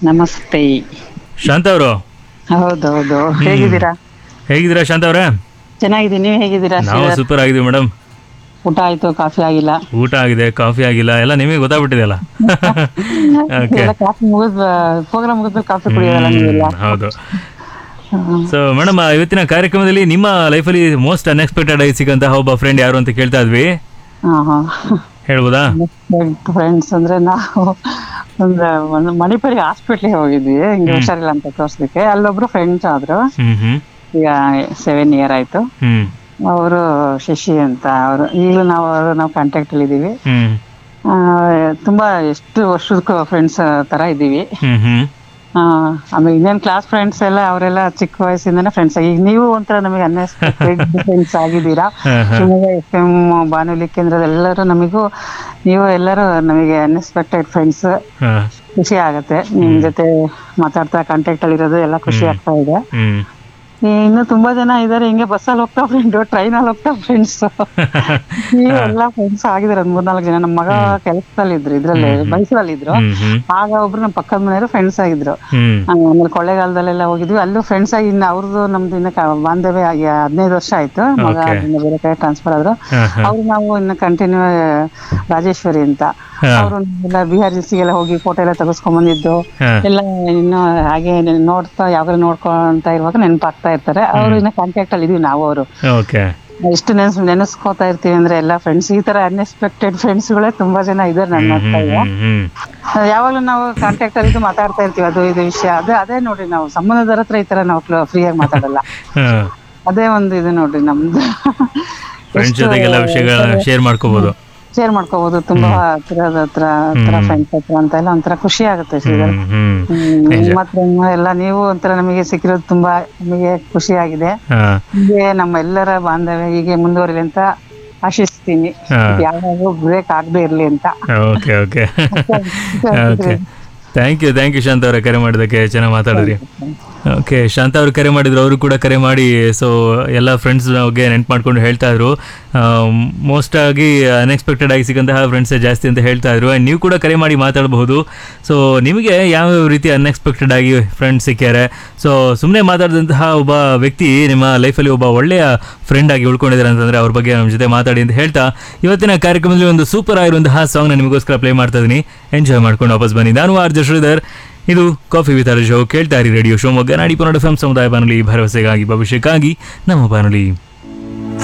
ನಮಸ್ತೆ ಶಾಂತ ಅವರು ಹೌದೌದು ಹೇಗಿದ್ದೀರಾ ಹೇಗಿದ್ದೀರಾ ಶಾಂತ ಅವರೇ ಚೆನ್ನಾಗಿದ್ದೀನಿ ನೀವು ಹೇಗಿದ್ದೀರಾ ನಾವು ಶ್ರೀಧರ್? ಸೂಪರ್ ಆಗಿದ್ದೀವಿ ಮೇಡಮ್ ಊಟ ಆಯ್ತು ಕಾಫಿ ಆಗಿಲ್ಲ ಊಟ ಆಗಿದೆ ಕಾಫಿ ಆಗಿಲ್ಲ ಎಲ್ಲ ನಿಮಗೆ ಗೊತ್ತಾಗ್ಬಿಟ್ಟಿದೆಯಲ್ಲ ಓಕೆ ಎಲ್ಲ ಕಾಫಿ ಮುಗಿದ್ ಪ್ರೋಗ್ರಾಮ್ ಮುಗಿದ್ಮೇಲೆ ಕಾಫಿ ಕುಡಿಯೋದಲ್ಲ ನೀವೆಲ್ಲ ಹೌದು ಸೊ ಮೇಡಮ್ ಇವತ್ತಿನ ಕಾರ್ಯಕ್ರಮದಲ್ಲಿ ನಿಮ್ಮ ಲೈಫಲ್ಲಿ ಮೋಸ್ಟ್ ಅನ್ಎಕ್ಸ್ಪೆಕ್ಟೆಡ್ ಆಗಿ ಸಿಗಂತಹ ಒಬ್ಬ ಫ್ರೆಂಡ್ ಯಾರು ಅಂತ ಕೇಳ್ತಾ ಇದ್ವಿ ಹಾ ಹಾ ಹೇಳ್ಬೋದಾ ಫ್ರೆಂಡ್ಸ್ ಅಂದ್ರೆ ನಾವು ಒಂದು ಒಂದು ಮಣಿಪುರಿ ಹಾಸ್ಪಿಟ್ಲಿಗೆ ಹೋಗಿದ್ವಿ ಹಿಂಗೆ ಹುಷಾರಿಲ್ಲ ಅಂತ ತೋರ್ಸ್ಲಿಕ್ಕೆ ಅಲ್ಲೊಬ್ರು ಫ್ರೆಂಡ್ಸ್ ಆದ್ರು ಹ್ಮ್ ಹ್ಮ್ ಈಗ ಸೆವೆನ್ ಇಯರ್ ಆಯ್ತು ಹ್ಮ್ ಅವರು ಶಶಿ ಅಂತ ಅವರು ಈಗಲೂ ನಾವು ಅವರು ನಾವು ಕಾಂಟ್ಯಾಕ್ಟ್ ಅಲ್ಲಿ ಇದೀವಿ ಹ್ಮ್ ಆ, ತುಂಬಾ ಎಷ್ಟು ವರ್ಷದ ಫ್ರೆಂಡ್ಸ್ ತರ ಇದೀವಿ ಹ್ಮ್ ಹ್ಮ್ ಆ, ಆಮೇಲೆ ಇನ್ನೇನ್ ಕ್ಲಾಸ್ ಫ್ರೆಂಡ್ಸ್ ಎಲ್ಲ ಅವರೆಲ್ಲ ಚಿಕ್ಕ ವಯಸ್ಸಿಂದನೇ ಫ್ರೆಂಡ್ಸ್ ಈಗ ನೀವು ಒಂಥರ ನಮಗೆ ಅನ್ಎಕ್ಸ್ಪೆಕ್ಟೆಡ್ ಫ್ರೆಂಡ್ಸ್ ಆಗಿದ್ದೀರಾ ಹಾ, ಹಾ. ಶಿವಮೊಗ್ಗ ಎಫ್ ಎಂ ಬಾನುಲಿ ಕೇಂದ್ರದ ಎಲ್ಲರೂ ನಮಗೂ ನೀವು ಎಲ್ಲರೂ ನಮಗೆ ಅನ್ಎಕ್ಸ್ಪೆಕ್ಟೆಡ್ ಫ್ರೆಂಡ್ಸ್ ಹಾ, ಖುಷಿ ಆಗತ್ತೆ ನಿಮ್ ಜೊತೆ ಮಾತಾಡ್ತಾ ಕಾಂಟ್ಯಾಕ್ಟ್ ಅಲ್ಲಿ ಇರೋದು ಎಲ್ಲ ಖುಷಿ ಆಗ್ತಾ ಇದೆ ಹ್ಮ್ ಈ ಇನ್ನು ತುಂಬಾ ಜನ ಇದಾರೆ ಹಿಂಗೆ ಬಸ್ಸಲ್ಲಿ ಹೋಗ್ತಾ ಫ್ರೆಂಡ್ ಟ್ರೈನ್ ಅಲ್ಲಿ ಹೋಗ್ತಾ ಫ್ರೆಂಡ್ಸ್ ನೀವು ಎಲ್ಲ ಫ್ರೆಂಡ್ಸ್ ಆಗಿದಾರೆ ಒಂದ್ ಮೂರ್ನಾಲ್ಕು ಜನ ನಮ್ಮ ಮಗ ಕೆಲಸದಲ್ಲಿ ಇದ್ರು ಇದ್ರಲ್ಲಿ ಮೈಸೂರಲ್ಲಿ ಇದ್ರು ಹ್ಮ್ ಹ್ಮ್ ಆಗ ಒಬ್ರು ನಮ್ಮ ಪಕ್ಕದ ಮನೆಯವರು ಫ್ರೆಂಡ್ಸ್ ಆಗಿದ್ರು ಹ್ಮ್ ಆ, ಆಮೇಲೆ ಕೊಳ್ಳೇಗಾಲದಲ್ಲೆಲ್ಲ ಹೋಗಿದ್ವಿ ಅಲ್ಲೂ ಫ್ರೆಂಡ್ಸ್ ಆಗಿ ಇನ್ನು ಅವ್ರದ್ದು ನಮ್ದು ಇನ್ನ ಕ- ಬಾಂಧವ್ಯ ಆಗಿ ಹದಿನೈದು ವರ್ಷ ಆಯ್ತು ಮಗ Okay. ಅಲ್ಲಿಂದ ಬೇರೆ ಕಡೆ ಟ್ರಾನ್ಸ್ಫರ್ ಆದ್ರು ಹಾ, ಹಾ. ಅವ್ರು ನಾವು ಇನ್ನು ಕಂಟಿನ್ಯೂ ರಾಜೇಶ್ವರಿ ಅಂತ ಹಾ. ಅವರು ಎಲ್ಲ ಬಿಹಾರ್ ಜಿಲ್ಸಿಗೆಲ್ಲ ಹೋಗಿ ಫೋಟೋ ಎಲ್ಲ ತೆಗೆಸ್ಕೊಂಡ್ ಬಂದಿದ್ದು ಹಾ. ಎಲ್ಲ ಇನ್ನು ಹಾಗೆ ನೋಡ್ತಾ ಯಾವಾಗ ನೋಡ್ಕೊಂತ ಇರುವಾಗ ನೆನಪಾಗ್ತಾ ಇರ್ತಾರೆ ಅವ್ರು ಇನ್ನ ಕಾಂಟ್ಯಾಕ್ಟ್ ಅಲ್ಲಿ ಇದೀವಿ ನಾವು ಅವರು ಓಕೆ ಎಷ್ಟು ನೆನ್ಸ್ ನೆನೆಸ್ಕೋತಾ ಇರ್ತೀವಿ ಅಂದ್ರೆ ಎಲ್ಲ ಫ್ರೆಂಡ್ಸ್ ಈ ತರ ಅನ್ಎಕ್ಸ್ಪೆಕ್ಟೆಡ್ ಫ್ರೆಂಡ್ಸ್ ಗಳೇ ತುಂಬಾ ಜನ ಇದಾರೆ ನನ್ನ ಹತ್ರ ಈಗ ಹ್ಮ್ ಹ್ಮ್ ಯಾವಾಗ್ಲೂ ನಾವು ಕಾಂಟ್ಯಾಕ್ಟ್ ಅಲ್ಲಿ ಇದ್ದು ಮಾತಾಡ್ತಾ ಇರ್ತೀವಿ ಅದು ಇದು ವಿಷಯ ಅದೇ ಅದೇ ನೋಡ್ರಿ ನಾವು ಸಂಬಂಧದರ ಹತ್ರ ಈ ತರ ನಾವು ಫ್ರೀಯಾಗಿ ಮಾತಾಡಲ್ಲ ಹಾ ಅದೇ ಒಂದು ಇದು ನೋಡ್ರಿ ನಮ್ದು ಫ್ರೆಂಡ್ಸ್ ಜೊತೆಗೆಲ್ಲ ವಿಷಯಗಳನ್ನ ಶೇರ್ ಮಾಡ್ಕೋಬಹುದು ಶೇರ್ ಮಾಡ್ಕೋಬಹುದು ತುಂಬಾ ಹತ್ತಿರದ ಹತ್ರ ಹತ್ರ ಫ್ರೆಂಡ್ಸ್ ಹತ್ರ ಅಂತ ಎಲ್ಲ ಒಂಥರ ಖುಷಿ ಆಗುತ್ತೆ ಶ್ರೀಧರ್ ಹ್ಮ್ ಹ್ಮ್ ಹ್ಮ್, ಮತ್ತೆ ಇನ್ನು ಎಲ್ಲ ನೀವು ಒಂಥರ ನಮಗೆ ಸಿಕ್ಕಿರೋದು ತುಂಬಾ ನಮಗೆ ಖುಷಿ ಆಗಿದೆ ಹಾ ಹೀಗೆ ನಮ್ಮ ಎಲ್ಲರ ಬಾಂಧವ್ಯ ಹೀಗೆ ಮುಂದುವರಿಲಿ ಅಂತ ಆಶಿಸ್ತೀನಿ ಹಾ. ಯಾವಾಗೂ ಬ್ರೇಕ್ ಆಗದೆ ಇರ್ಲಿ ಅಂತ okay okay okay thank you thank you Shantha ಅವರ ಕರೆ ಮಾಡಿದ್ದಕ್ಕೆ ಚೆನ್ನಾಗಿ ಮಾತಾಡಿದ್ರಿ ಓಕೆ ಶಾಂತ ಅವರು ಕರೆ ಮಾಡಿದ್ರು ಅವರು ಕೂಡ ಕರೆ ಮಾಡಿ ಸೊ ಎಲ್ಲ ಫ್ರೆಂಡ್ಸ್ ಬಗ್ಗೆ ನೆನ್ಪು ಮಾಡ್ಕೊಂಡು ಹೇಳ್ತಾ ಇದ್ರು ಮೋಸ್ಟ್ ಆಗಿ ಅನ್ಎಕ್ಸ್ಪೆಕ್ಟೆಡ್ ಆಗಿ ಸಿಗಂತಹ ಫ್ರೆಂಡ್ಸೇ ಜಾಸ್ತಿ ಅಂತ ಹೇಳ್ತಾ ಇದ್ರು ಆ್ಯಂಡ್ ನೀವು ಕೂಡ ಕರೆ ಮಾಡಿ ಮಾತಾಡಬಹುದು ಸೊ ನಿಮಗೆ ಯಾವ ರೀತಿ ಅನ್ಎಕ್ಸ್ಪೆಕ್ಟೆಡ್ ಆಗಿ ಫ್ರೆಂಡ್ಸ್ ಸಿಕ್ಕ್ಯಾರೆ ಸೊ ಸುಮ್ಮನೆ ಮಾತಾಡಿದಂತಹ ಒಬ್ಬ ವ್ಯಕ್ತಿ ನಿಮ್ಮ ಲೈಫಲ್ಲಿ ಒಬ್ಬ ಒಳ್ಳೆಯ ಫ್ರೆಂಡ್ ಆಗಿ ಉಳ್ಕೊಂಡಿದ್ದಾರೆ ಅಂತಂದ್ರೆ ಅವ್ರ ಬಗ್ಗೆ ನಮ್ಮ ಜೊತೆ ಮಾತಾಡಿ ಅಂತ ಹೇಳ್ತಾ ಇವತ್ತಿನ ಕಾರ್ಯಕ್ರಮದಲ್ಲಿ ಒಂದು ಸೂಪರ್ ಆಗಿರುವಂತಹ ಸಾಂಗ್ನ ನಿಮಗೋಸ್ಕರ ಪ್ಲೇ ಮಾಡ್ತಾ ಇದ್ದೀನಿ ಎಂಜಾಯ್ ಮಾಡ್ಕೊಂಡು ವಾಪಸ್ ಬನ್ನಿ ನಾನು ಆರ್ ಜೆ ಶ್ರೀಧರ್ ಇದು ಕಾಫಿ ವಿತ್ ಶೋ ಕೇಳ್ತಾ ಇರಿ ರೇಡಿಯೋ ಶಿವಮೊಗ್ಗ ನಾಡಿ ಪನ್ನಡ ಎಫ್ ಸಮುದಾಯ ಬಾನುಲಿ ಭರವಸೆಗಾಗಿ ಭವಿಷ್ಯಕ್ಕಾಗಿ ನಮ್ಮ ಬಾನುಲಿ